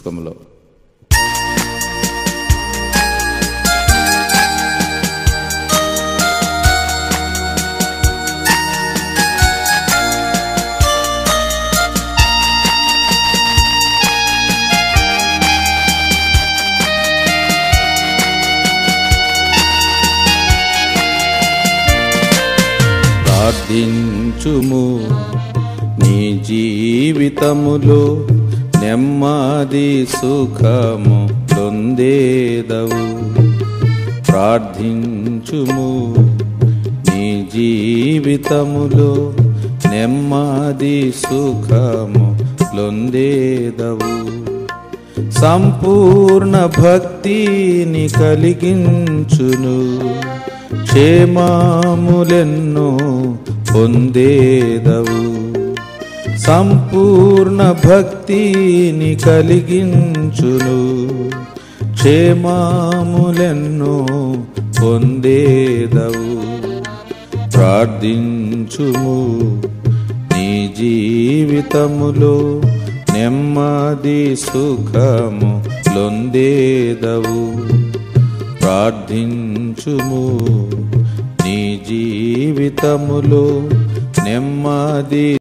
పుస్తకంలో ప్రార్థించుము నీ జీవితములో నెమ్మది సుఖము పొందేదవు ప్రార్థించుము నీ జీవితములో నెమ్మది సుఖము లొందేదవు సంపూర్ణ భక్తిని కలిగించును క్షేమాములెన్నో పొందేదవు సంపూర్ణ భక్తిని కలిగించును క్షేమాములెన్నో పొందేదవు ప్రార్థించుము నీ జీవితములో నెమ్మది సుఖము లొందేదవు ప్రార్థించుము నీ జీవితములో నెమ్మది